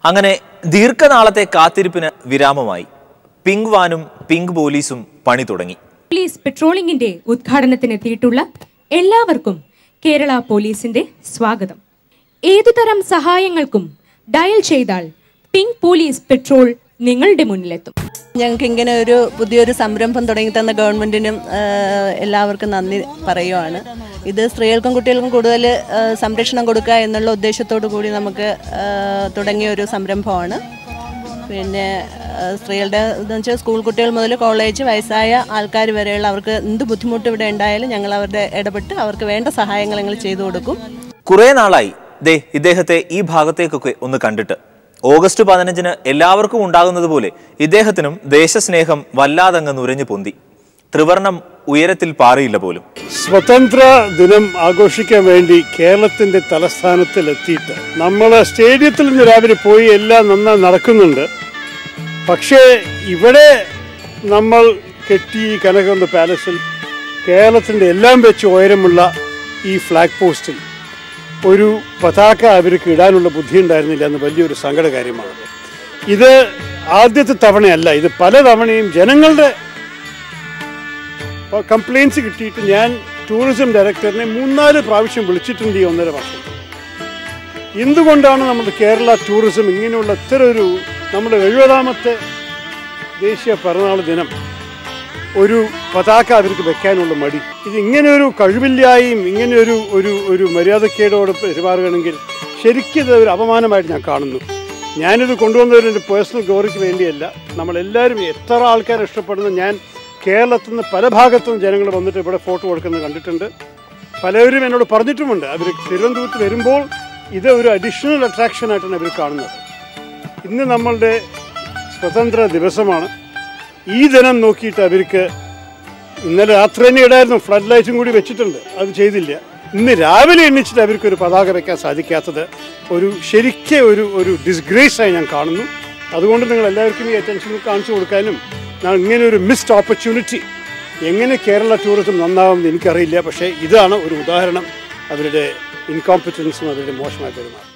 അങ്ങനെ ദീർഘനാളത്തെ കാത്തിരിപ്പിന് വിരാമമായി പിങ്ക് വാനും പിങ്ക് പോലീസും പണി തുടങ്ങി പോലീസ് പെട്രോളിംഗിന്റെ ഉദ്ഘാടനത്തിനെത്തിയിട്ടുള്ള എല്ലാവർക്കും കേരള പോലീസിന്റെ സ്വാഗതം ഏതുതരം സഹായങ്ങൾക്കും ഡയൽ ചെയ്താൽ പിങ്ക് പോലീസ് പെട്രോൾ നിങ്ങളുടെ മുന്നിലെത്തും ഞങ്ങൾക്ക് ഇങ്ങനെ ഒരു പുതിയൊരു സംരംഭം തുടങ്ങി തന്ന ഗവൺമെൻറ്റിനും എല്ലാവർക്കും നന്ദി പറയുവാണ് ഇത് സ്ത്രീകൾക്കും കുട്ടികൾക്കും കൂടുതൽ ആ, സംരക്ഷണം കൊടുക്കുക എന്നുള്ള ഉദ്ദേശത്തോടു കൂടി നമുക്ക് ആ, തുടങ്ങിയ ഒരു സംരംഭമാണ് പിന്നെ ആ, സ്ത്രീകളുടെ എന്ന് വെച്ചാൽ സ്കൂൾ കുട്ടികൾ മുതൽ കോളേജ് വയസ്സായ ആൾക്കാർ വരെയുള്ള അവർക്ക് എന്ത് ബുദ്ധിമുട്ട് ഇവിടെ ഉണ്ടായാലും ഞങ്ങൾ അവരുടെ ഇടപെട്ട് അവർക്ക് വേണ്ട സഹായങ്ങൾ ഞങ്ങൾ ചെയ്തു കൊടുക്കും കുറെ നാളായി ദേ ഇദ്ദേഹത്തെ ഈ ഭാഗത്തേക്കൊക്കെ ഒന്ന് കണ്ടിട്ട് ഓഗസ്റ്റ് പതിനഞ്ചിന് എല്ലാവർക്കും ഉണ്ടാകുന്നത് പോലെ ഇദ്ദേഹത്തിനും ദേശസ്നേഹം വല്ലാതങ്ങ് നുരഞ്ഞു പൊന്തി ത്രിവർണം ഉയരത്തിൽ പാറിയില്ല പോലും സ്വതന്ത്ര ദിനം ആഘോഷിക്കാൻ വേണ്ടി കേരളത്തിന്റെ തലസ്ഥാനത്തിൽ എത്തിയിട്ട് നമ്മൾ സ്റ്റേഡിയത്തിൽ നിന്ന് രാവിലെ പോയി എല്ലാം നന്നായി നടക്കുന്നുണ്ട് പക്ഷേ ഇവിടെ നമ്മൾ കെട്ടി ഈ കനകകുന്ന് പാലസിൽ കേരളത്തിന്റെ എല്ലാം വെച്ച് ഉയരമുള്ള ഈ ഫ്ലാഗ് പോസ്റ്റിൽ ഒരു പതാക അവർക്ക് ഇടാനുള്ള ബുദ്ധി ഉണ്ടായിരുന്നില്ല എന്ന് വലിയൊരു സങ്കട കാര്യമാണ് ഇത് ആദ്യത്തെ തവണയല്ല ഇത് പല തവണയും ജനങ്ങളുടെ കംപ്ലയിൻസ് കിട്ടിയിട്ട് ഞാൻ ടൂറിസം ഡയറക്ടറിനെ മൂന്നാല് പ്രാവശ്യം വിളിച്ചിട്ടുണ്ട് ഈ ഒന്നര വർഷം എന്തുകൊണ്ടാണ് നമ്മുടെ കേരള ടൂറിസം ഇങ്ങനെയുള്ള ഇത്ര ഒരു നമ്മുടെ എഴുപതാമത്തെ ദേശീയ പിറന്നാൾ ദിനം ഒരു പതാക അവർക്ക് വെക്കാനുള്ള മടി ഇത് ഇങ്ങനെ ഒരു കഴിവില്ലായും ഇങ്ങനെ ഒരു ഒരു ഒരു മര്യാദക്കേടോട് പെരുമാറുകയാണെങ്കിൽ ശരിക്കും ഇത് ഒരു അപമാനമായിട്ട് ഞാൻ കാണുന്നു ഞാനിത് കൊണ്ടുവന്നൊരു എൻ്റെ പേഴ്സണൽ ഗ്ലോറിക്ക് വേണ്ടിയല്ല നമ്മളെല്ലാവരും എത്ര ആൾക്കാരെ ഇഷ്ടപ്പെടുന്ന ഞാൻ കേരളത്തിൽ നിന്ന് പല ഭാഗത്തു നിന്ന് ജനങ്ങൾ വന്നിട്ട് ഇവിടെ ഫോട്ടോ കൊടുക്കുന്നത് കണ്ടിട്ടുണ്ട് പലവരും എന്നോട് പറഞ്ഞിട്ടുമുണ്ട് അവർ തിരുവനന്തപുരത്ത് വരുമ്പോൾ ഇത് ഒരു അഡീഷണൽ അട്രാക്ഷനായിട്ടാണ് അവർ കാണുന്നത് ഇന്ന് നമ്മളുടെ സ്വതന്ത്ര ദിവസമാണ് ഈ ദിനം നോക്കിയിട്ട് അവർക്ക് ഇന്നലെ രാത്രി തന്നെ ഇടായിരുന്നു ഫ്ലഡ് ലൈറ്റും കൂടി വെച്ചിട്ടുണ്ട് അത് ചെയ്തില്ല ഇന്ന് രാവിലെ എണ്ണിച്ചിട്ട് അവർക്ക് ഒരു പതാക വെക്കാൻ സാധിക്കാത്തത് ഒരു ശരിക്കും ഒരു ഒരു ഡിസ്ഗ്രേസ് ആയി ഞാൻ കാണുന്നു അതുകൊണ്ട് നിങ്ങൾ എല്ലാവർക്കും ഈ അറ്റൻഷൻ കാണിച്ചു കൊടുക്കാനും ഞാൻ ഇങ്ങനെ ഒരു മിസ്ഡ് ഓപ്പർച്യൂണിറ്റി എങ്ങനെ കേരള ടൂറിസം നന്നാവുമെന്ന് എനിക്കറിയില്ല പക്ഷേ ഇതാണ് ഒരു ഉദാഹരണം അവരുടെ ഇൻകോമ്പറ്റൻസും അവരുടെ മോശമായ പെരുമാറും